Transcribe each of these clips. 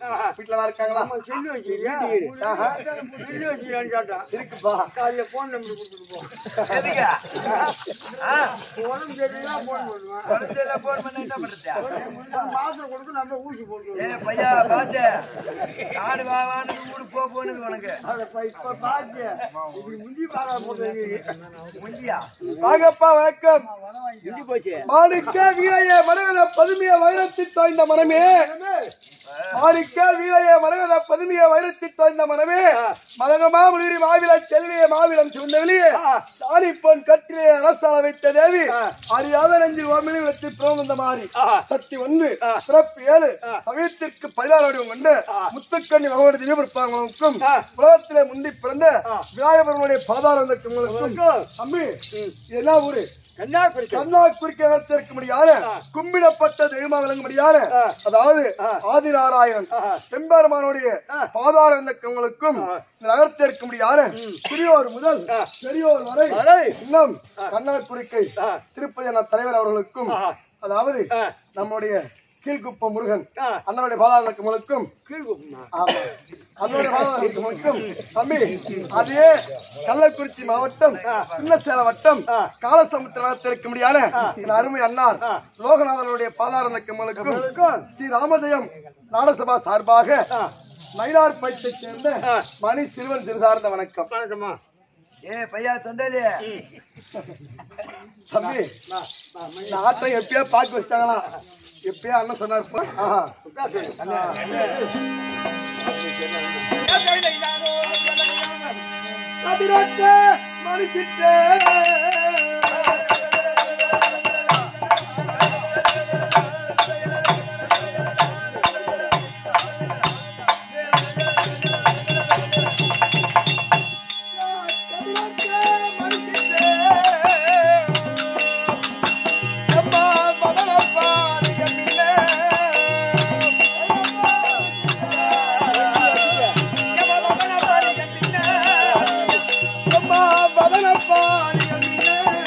வீட்டுல நல்லா இருக்காங்களா நம்ம செல்லு வச்சிருக்கியா? ஆஹா. செல்லு வச்சிருக்கியான்னு கேட்டான். இருக்குப்பா காலையில phone number கொடுத்துட்டு போ. எதுக்கு ஆ, உடம்பு சரியில்லைன்னா phone பண்ணுவேன். குழந்தையில போன் பண்ண என்ன பண்றது ஒரு மாத்திரை கொடுத்து நம்ம ஊசி போட்டு ஏ பையா பாத்து ஆடு வா வான்னு ஊரு போ போனது உனக்கு அதை இப்ப இப்ப பாத்து இப்படி முந்தி பாலா போட்டு முந்தியா வாங்கப்பா வணக்கம் முந்தி போச்சு மாணிக்க வீரைய மரகத பதுமைய வைரத்தி தோய்ந்த மனமே மாணிக்க வீரைய மரகத பதுமைய வைரத்தி தோய்ந்த மனமே மரகமா முனிரி மாவில செல்விய மாவிலம் சிவந்தவெளியே தாலி பொன் கட்டிலே அரசால வைத்த தேவி அறியாத நெஞ்சு ஓமினி விளத்தி பிறந்த மாறி சக்தி ஒன்று சிறப்பு ஏழு சமயத்திற்கு பதினாறு வடிவம் கொண்டு முத்துக்கண்ணி பகவான் திவ்யபிரப்பாங்களுக்கும் உலகத்திலே முந்தி பிறந்த விநாயகபெருமானுடைய பாதாரம் உங்களுக்கும் அம்மி இது என்ன ஊரு கன்னியாகுமரி கண்ணா குறிக்க இருக்க முடியாத கும்பிடப்பட்ட தெய்வமா விளங்க முடியாத அதாவது ஆதிநாராயணன் பெரும்பாரமானுடைய பாதார விளக்கங்களுக்கும் நகர்த்தி இருக்க முடியாத சிறியோர் முதல் பெரியோர் வரை வரை. இன்னும் கண்ணா குறிக்கை திருப்பதி அண்ணா தலைவர் அவர்களுக்கும் அதாவது நம்முடைய கீழ்குப்பம் முருகன் அண்ணனுடைய பாதார விளக்கங்களுக்கும் கீழ்குப்பமா ஆமா. அதோட வாழ்வாதாரத்துக்கு மட்டும் தம்பி அதே கள்ளக்குறிச்சி மாவட்டம் சின்னசேல வட்டம் காலசமுத்திரத்தில் இருக்க முடியாத என் அருமை அண்ணார் லோகநாதனுடைய பாதார கம்மலுக்கும் ஸ்ரீ ராமஜெயம் நாடசபா சார்பாக மயிலார் பயிற்சியைச் சேர்ந்த மணி சிறுவன் சிறுசார்ந்த வணக்கம் வணக்கம்மா ஏ பையா தொந்தலி தம்பி இந்த ஆட்டை எப்பயோ பாக்கு வச்சிட்டாங்களா எப்பயோ அண்ணன் சொன்னார் போ. ஆஹா. கபிலத்தே, மணிசித்தே. கபிலத்தே, மணிசித்தே. அம்மா மகளப்பா நீங்க அம்மா மகளப்பா நீங்க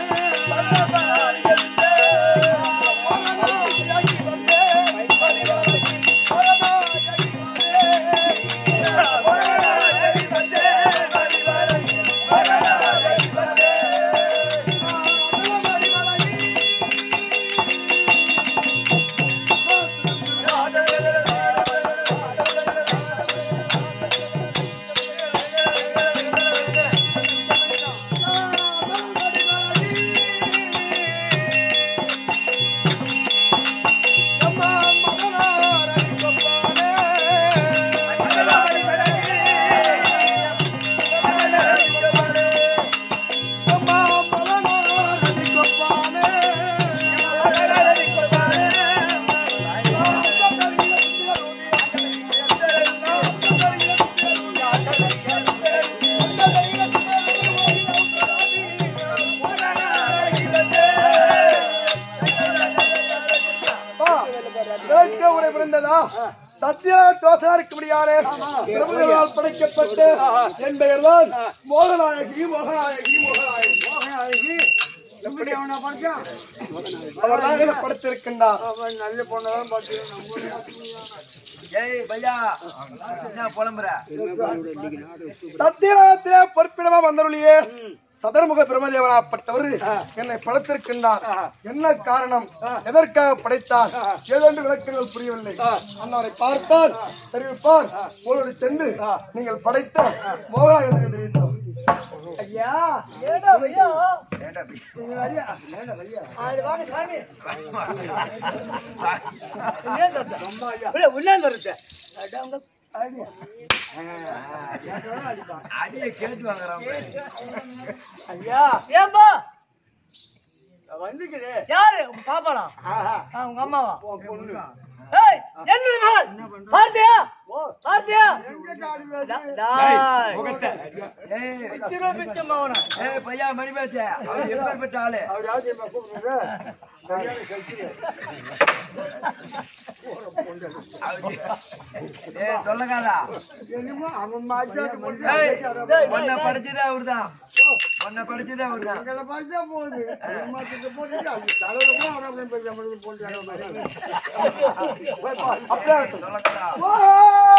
கேட்க உரை பிறந்ததா சத்யா தோசா இருக்க முடியாது பிரபுகளால் படைக்கப்பட்ட என் பெயர்தான் மோகநாயகி மோகநாயகி மோகநாயகி மோகனாயகி எப்படி அவனை படிச்சான் அவர் தான் படைத்திருக்கின்றார் அவன் நல்ல பொண்ணதான் பார்த்து ஏய் பையா என்ன புலம்புற சத்தியநாதத்திலே பொறுப்பிடமா வந்தருளியே சதர்முக பிரம்மதேவனாப்பட்டவர் என்னை படைத்திருக்கின்றார் என்ன காரணம் எதற்காக படைத்தார் ஏதென்று விளக்கங்கள் புரியவில்லை அன்னாரை பார்த்தால் தெரிவிப்பார் உங்களோடு சென்று நீங்கள் படைத்த மோகனா என்று தெரிவித்தோம் ஐயா ஏண்டா பையா? நீங்க வரியா ஏண்டா வரியா ஆடு வாங்க சாமி. ரொம்ப ஐயா உள்ளாந்து வருது ஐயா அடியை கேட்டு வாங்குறான் பாரு. ஐயா ஏம்பா வந்துக்குது யாரு உங்க பாப்பாடா ஆஹா ஆ, உங்க அம்மாவா உன் பொண்ணு ஏய் என்னது மகள் பார்த்தியா பார்த்தியா எங்க காடி வேலை? டாய் ஏய், பிச்சிரோ பிச்ச மகனா ஏய் பையா மணி பேச அவன் எப்பேற்பட்ட ஆளு அவர் யார் தெரியுமா கூப்பிடுறது? கல்யாணம் கழிச்சு. ஏய் சொல்லக்காதா என்னமோ அவன் மாச்சாட்டு போட்டு ஏய் அடிக்கிறான். உன்னை படிச்சதே அவர்தான் உன்னை படிச்சதே அவர்தான் எங்களை பார்த்தா போகுது. அவன் மாத்திட்டு போட்டுட்டு அவங்க தலையில கூட அவரை அப்படியே போய் நம்மளுக்கு போட்டு அடிக்கிற மாதிரி. போய் பாரு. அப்படியே இருக்கட்டும். சொல்லக்காதா ஓ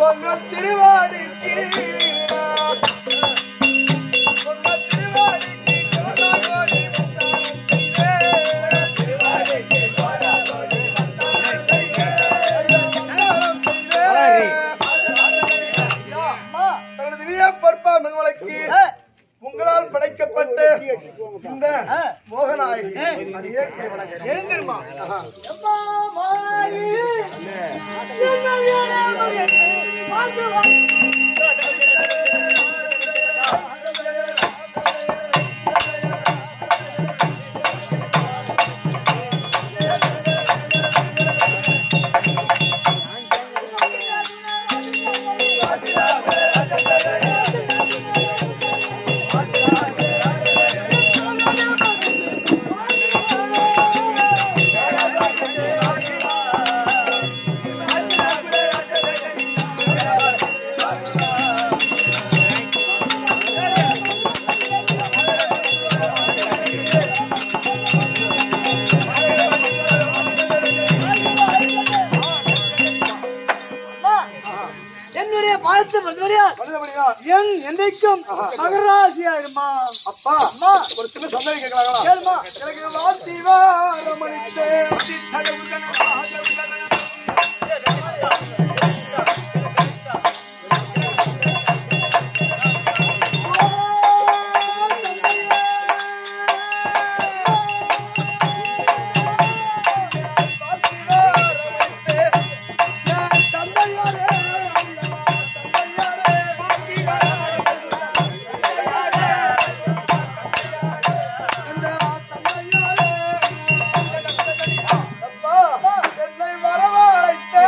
உங்க திருவாடிக்கு உங்க திருவாடிக்கு கோடாகோடி வந்தாரம் செய்தேன். அம்மா தனது வியப்பற்பா மங்களுக்கு உங்களால் படைக்கப்பட்ட இந்த மோகநாயகி அதையே வணங்குகிறேன். எழுந்திருமா அம்மா மாறி என்ன வேணும் என்று பார்த்து வா. அம்மா, என்னுடைய பார்த்து மதுரையார் மனிதபடியா, என் என்றைக்கும் மகராசியாயிருமா அப்பா அம்மா ஒரு சின்ன சந்தேகம் கேட்கலாங்களா கேளுமா எனக்கு வாத்தி வாரமளித்தே என்னை வரவழைத்தே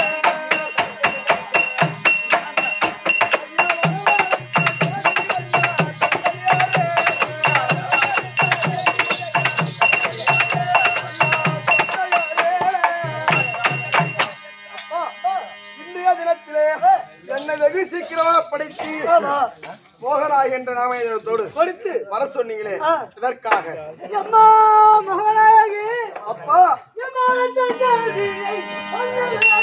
இன்றைய தினத்திலே என்னை வெகு சீக்கிரமா படைத்து மோகராய் என்ற நாமயத்தோடு கொடுத்து வர சொன்னீங்களே ஆ. இதற்காக அம்மா மகனாயகி அப்பா எம்மா தந்தாசியை வந்தவன்.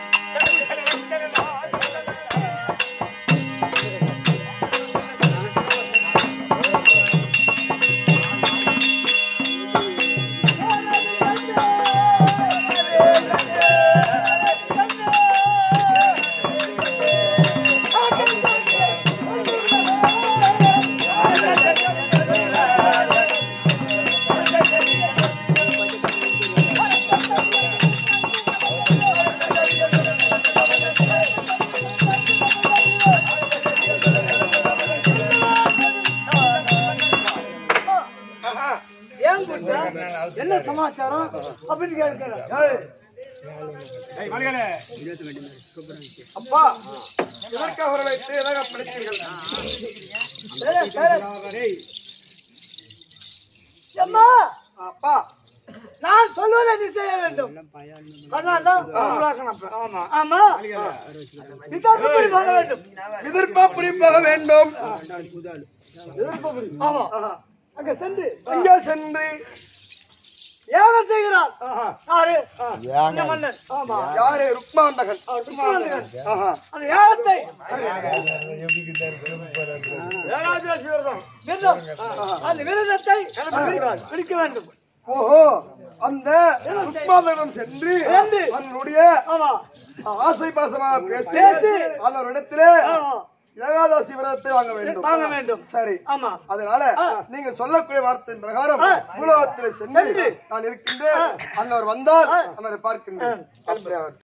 ஏன் கூட்டா? என்ன சமாச்சாரம் அப்படின்னு கேட்கிறேன் அப்பா இதற்காக வரவழைத்து எதாக படைத்தீர்கள் அம்மா அப்பா நான் சொல்வதை நீ செய்ய வேண்டும் அதனால்தான் உருவாக்கணும் அப்ப. ஆமா சித்தார்த்தபுரி போக வேண்டும் எதிர்ப்பா புரிப்பாக வேண்டும் ஆமா அங்க சென்று அங்கே சென்று ஏகம் செய்கிறார் யாரு இந்த மன்னன் ஆமா யாரு ருக்மாந்தகன் ருக்மாந்தகன். ஆஹா. அந்த ஏகத்தை விரதம். அந்த விரதத்தை பிடிக்க வேண்டும் ஓஹோ அந்த ருக்மாந்தகன் சென்று சென்று. அவனுடைய ஆமா ஆசை பாசமாக பேசி பேசி. அந்த இடத்திலே ஆமா ஏகாதசி விரதத்தை வாங்க வேண்டும் வாங்க வேண்டும் சரி ஆமா அதனால ஆ. நீங்க சொல்லக்கூடிய வார்த்தையின் பிரகாரம் ஆ. உலகத்தில் சென்று சென்று. நான் இருக்கின்றேன் அன்னவர் வந்தால் ஆ. அவரை பார்க்கின்றேன் அப்படியே அவர்